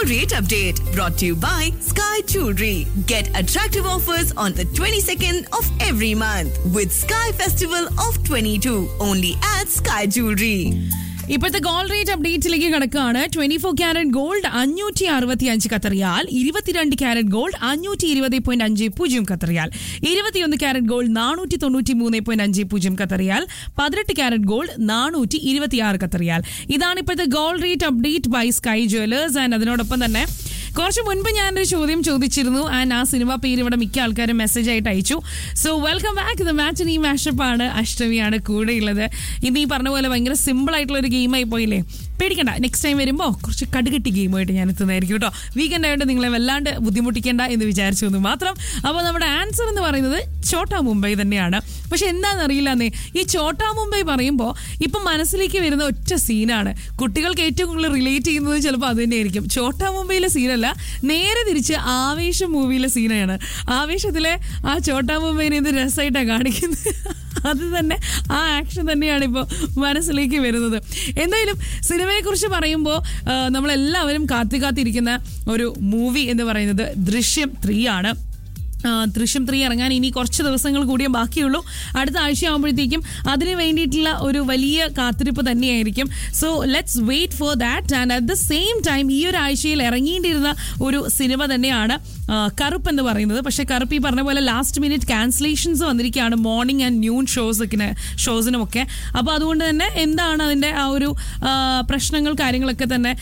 gold rate update brought to you by Sky Jewelry. Get attractive offers on the 22nd of every month with Sky Festival of 22 only at Sky Jewelry. ഇപ്പോഴത്തെ gold rate അപ്ഡേറ്റിലേക്ക് കിടക്കുകയാണ് twenty four carat gold അഞ്ഞൂറ്റി അറുപത്തി അഞ്ച് കത്തറിയാൽ ഇരുപത്തിരണ്ട് carrot gold അഞ്ഞൂറ്റി ഇരുപത് point അഞ്ച് പൂജ്യം കത്തറിയാൽ ഇരുപത്തിയൊന്ന് ക്യാരറ്റ് ഗോൾഡ് നാനൂറ്റി തൊണ്ണൂറ്റി മൂന്ന് പോയിന്റ് അഞ്ച് പൂജ്യം കത്തറിയാൽ പതിനെട്ട് ക്യാരറ്റ് ഗോൾഡ് നാനൂറ്റി ഇരുപത്തിയാറ് കത്തറിയാൽ ഇതാണ് ഇപ്പോഴത്തെ gold rate update by Sky jewellers and അതിനോടൊപ്പം തന്നെ കുറച്ച് മുൻപ് ഞാനൊരു ചോദ്യം ചോദിച്ചിരുന്നു ആൻഡ് ആ സിനിമ പേര് ഇവിടെ മിക്ക ആൾക്കാരും മെസ്സേജ് ആയിട്ട് അയച്ചു സോ വെൽക്കം ബാക്ക് ഇത് മാച്ച് ഈ മാഷപ്പ് ആണ് അഷ്ടമിയാണ് കൂടെയുള്ളത് ഇന്ന് ഈ പറഞ്ഞ പോലെ ഭയങ്കര സിമ്പിൾ ആയിട്ടുള്ള ഒരു ഗെയിമായി പോയില്ലേ പേടിക്കണ്ട നെക്സ്റ്റ് ടൈം വരുമ്പോൾ കുറച്ച് കടുകട്ടി ഗെയിമായിട്ട് ഞാൻ എത്തുന്നതായിരിക്കും കേട്ടോ വീക്കെൻഡ് ആയിട്ട് നിങ്ങളെ വല്ലാണ്ട് ബുദ്ധിമുട്ടിക്കേണ്ട എന്ന് വിചാരിച്ചു എന്ന് മാത്രം അപ്പോൾ നമ്മുടെ ആൻസർ എന്ന് പറയുന്നത് ചോട്ടാ മുംബൈ തന്നെയാണ് പക്ഷെ എന്താണെന്ന് അറിയില്ലെന്നേ ഈ ചോട്ടാ മുംബൈ പറയുമ്പോൾ ഇപ്പം മനസ്സിലേക്ക് വരുന്ന ഒറ്റ സീനാണ് കുട്ടികൾക്ക് ഏറ്റവും കൂടുതൽ റിലേറ്റ് ചെയ്യുന്നത് ചിലപ്പോൾ അത് തന്നെയായിരിക്കും ചോട്ടാ മുംബൈയിലെ സീനല്ല നേരെ തിരിച്ച് ആവേശം മൂവിയിലെ സീനാണ് ആവേശത്തിലെ ആ ചോട്ടാ മുംബൈനെ ഇത് രസമായിട്ടാണ് കാണിക്കുന്നത് അത് തന്നെ ആ ആക്ഷൻ തന്നെയാണ് ഇപ്പോൾ മനസ്സിലേക്ക് വരുന്നത് എന്തായാലും സിനിമയെക്കുറിച്ച് പറയുമ്പോൾ നമ്മളെല്ലാവരും കാത്തി കാത്തിരിക്കുന്ന ഒരു മൂവി എന്ന് പറയുന്നത് ദൃശ്യം ത്രീ ആണ് ആ, ദൃശ്യം ത്രീ ഇറങ്ങാൻ ഇനി കുറച്ച് ദിവസങ്ങൾ കൂടിയേ ബാക്കിയുള്ളൂ അടുത്ത ആഴ്ച ആകുമ്പോഴത്തേക്കും അതിന് വേണ്ടിയിട്ടുള്ള ഒരു വലിയ കാത്തിരിപ്പ് തന്നെയായിരിക്കും so let's wait for that and at the same time ഈ ഒരു ആഴ്ചയിൽ ഇറങ്ങേണ്ടിയിരുന്ന ഒരു സിനിമ തന്നെയാണ് ആ, കറുപ്പ് എന്ന് പറയുന്നത് പക്ഷേ കറുപ്പ് ഈ പറഞ്ഞ പോലെ ലാസ്റ്റ് മിനിറ്റ് ക്യാൻസലേഷൻസ് വന്നിരിക്കുകയാണ് മോർണിംഗ് ആൻഡ് ന്യൂൺ ഷോസൊക്കെ ഷോസിനുമൊക്കെ അപ്പോൾ അതുകൊണ്ട് തന്നെ എന്താണ് അതിൻ്റെ ആ ഒരു ആ, പ്രശ്നങ്ങൾ കാര്യങ്ങളൊക്കെ തന്നെ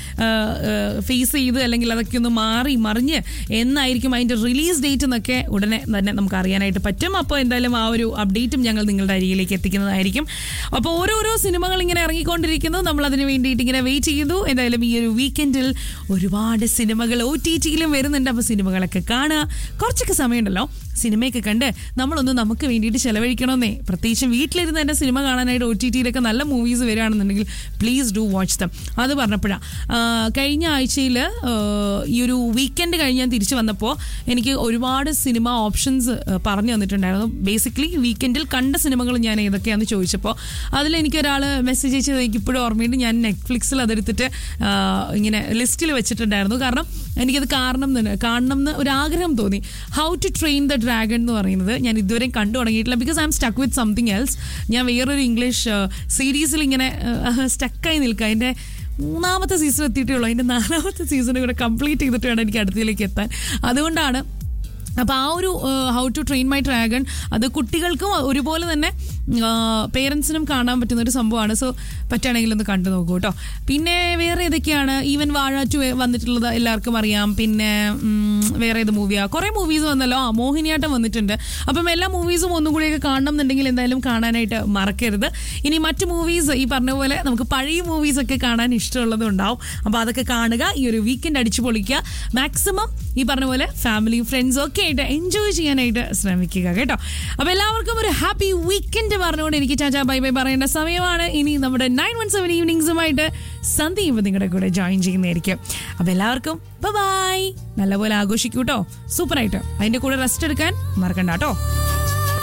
ഫേസ് ചെയ്ത് അല്ലെങ്കിൽ അതൊക്കെ ഒന്ന് മാറി മറിഞ്ഞ് എന്നായിരിക്കും അതിൻ്റെ റിലീസ് ഡേറ്റ് എന്നൊക്കെ ഉടനെ തന്നെ നമുക്ക് അറിയാനായിട്ട് പറ്റും അപ്പോൾ എന്തായാലും ആ ഒരു അപ്ഡേറ്റും ഞങ്ങൾ നിങ്ങളുടെ അരികിലേക്ക് എത്തിക്കുന്നതായിരിക്കും അപ്പോൾ ഓരോരോ സിനിമകൾ ഇങ്ങനെ ഇറങ്ങിക്കൊണ്ടിരിക്കുന്നു നമ്മൾ അതിന് വേണ്ടിയിട്ട് ഇങ്ങനെ വെയിറ്റ് ചെയ്തു എന്തായാലും ഈ ഒരു വീക്കെൻഡിൽ ഒരുപാട് സിനിമകൾ ഒ ടി ടിയിലും വരുന്നുണ്ട് അപ്പോൾ സിനിമകളൊക്കെ കാണുക കുറച്ചൊക്കെ സമയമുണ്ടല്ലോ സിനിമയൊക്കെ കണ്ട് നമ്മളൊന്ന് നമുക്ക് വേണ്ടിയിട്ട് ചെലവഴിക്കണമെന്നേ പ്രത്യേകിച്ചും വീട്ടിലിരുന്ന് തന്നെ സിനിമ കാണാനായിട്ട് ഒ ടി ടിയിലൊക്കെ നല്ല മൂവീസ് വരികയാണെന്നുണ്ടെങ്കിൽ പ്ലീസ് ഡു വാച്ച് ദം അത് പറഞ്ഞപ്പോഴാണ് കഴിഞ്ഞ ആഴ്ചയിൽ ഈ ഒരു വീക്കെൻഡ് കഴിഞ്ഞ് ഞാൻ തിരിച്ചു വന്നപ്പോൾ എനിക്ക് ഒരുപാട് സിനിമ ഓപ്ഷൻസ് പറഞ്ഞു തന്നിട്ടുണ്ടായിരുന്നു ബേസിക്കലി വീക്കെൻഡിൽ കണ്ട സിനിമകൾ ഞാൻ ഏതൊക്കെയാണെന്ന് ചോദിച്ചപ്പോൾ അതിൽ എനിക്ക് ഒരാൾ മെസ്സേജ് അയച്ചത് എനിക്ക് ഇപ്പോഴും ഓർമ്മയുണ്ട് ഞാൻ നെറ്റ്ഫ്ലിക്സിൽ അതെടുത്തിട്ട് ആ, ഇങ്ങനെ ലിസ്റ്റിൽ വെച്ചിട്ടുണ്ടായിരുന്നു കാരണം എനിക്കത് കാരണം തന്നെ കാണണം എന്ന് ഒരു ആഗ്രഹം തോന്നി how to train the dragon എന്ന് പറയുന്നത് ഞാൻ ഇതുവരെയും കണ്ടു തുടങ്ങിയിട്ടില്ല because I'm stuck with something else ഞാൻ വേറൊരു ഇംഗ്ലീഷ് സീരീസിൽ ഇങ്ങനെ സ്റ്റക്കായി നിൽക്കുക അതിൻ്റെ മൂന്നാമത്തെ സീസൺ എത്തിയിട്ടേ ഉള്ളൂ അതിൻ്റെ നാലാമത്തെ സീസൺ കൂടെ കംപ്ലീറ്റ് ചെയ്തിട്ട് വേണം എനിക്ക് അടുത്തതിലേക്ക് എത്താൻ അതുകൊണ്ടാണ് അപ്പോൾ ആ ഒരു how to train my dragon അത് കുട്ടികൾക്കും ഒരുപോലെ തന്നെ പേരൻസിനും കാണാൻ പറ്റുന്ന ഒരു സംഭവമാണ് സോ പറ്റുകയാണെങ്കിൽ ഒന്ന് കണ്ടു നോക്കൂ കേട്ടോ പിന്നെ വേറെ ഏതൊക്കെയാണ് ഈവൻ വാഴ ടു വന്നിട്ടുള്ളത് എല്ലാവർക്കും അറിയാം പിന്നെ ഉം, വേറെ ഏത് മൂവിയാണ് കുറേ മൂവീസ് വന്നല്ലോ ആ മോഹിനിയാട്ടം വന്നിട്ടുണ്ട് അപ്പം എല്ലാ മൂവീസും ഒന്നും കൂടിയൊക്കെ കാണണം എന്നുണ്ടെങ്കിൽ എന്തായാലും കാണാനായിട്ട് മറക്കരുത് ഇനി മറ്റു മൂവീസ് ഈ പറഞ്ഞ പോലെ നമുക്ക് പഴയ മൂവീസ് ഒക്കെ കാണാൻ ഇഷ്ടമുള്ളത് ഉണ്ടാവും അപ്പോൾ അതൊക്കെ കാണുക ഈ ഒരു വീക്കെൻഡ് അടിച്ചു പൊളിക്കുക മാക്സിമം ഈ പറഞ്ഞ പോലെ ഫാമിലിയും ഫ്രണ്ട്സും ഒക്കെ ആയിട്ട് എൻജോയ് ചെയ്യാനായിട്ട് ശ്രമിക്കുക കേട്ടോ അപ്പോൾ എല്ലാവർക്കും ഒരു ഹാപ്പി വീക്കെൻഡ് പറഞ്ഞുകൊണ്ട് എനിക്ക് ചാച്ചാ ബൈ ബൈ പറയേണ്ട സമയമാണ് ഇനി നമ്മുടെ നയൻ വൺ സെവൻ ഈവനിങ്സുമായിട്ട് സന്ദീപ് നിങ്ങളുടെ കൂടെ ജോയിൻ ചെയ്യുന്നതായിരിക്കും അപ്പോൾ എല്ലാവർക്കും ബൈ നല്ലപോലെ ആഘോഷിക്കൂട്ടോ സൂപ്പറായിട്ട് അതിൻ്റെ കൂടെ റെസ്റ്റ് എടുക്കാൻ മറക്കണ്ട കേട്ടോ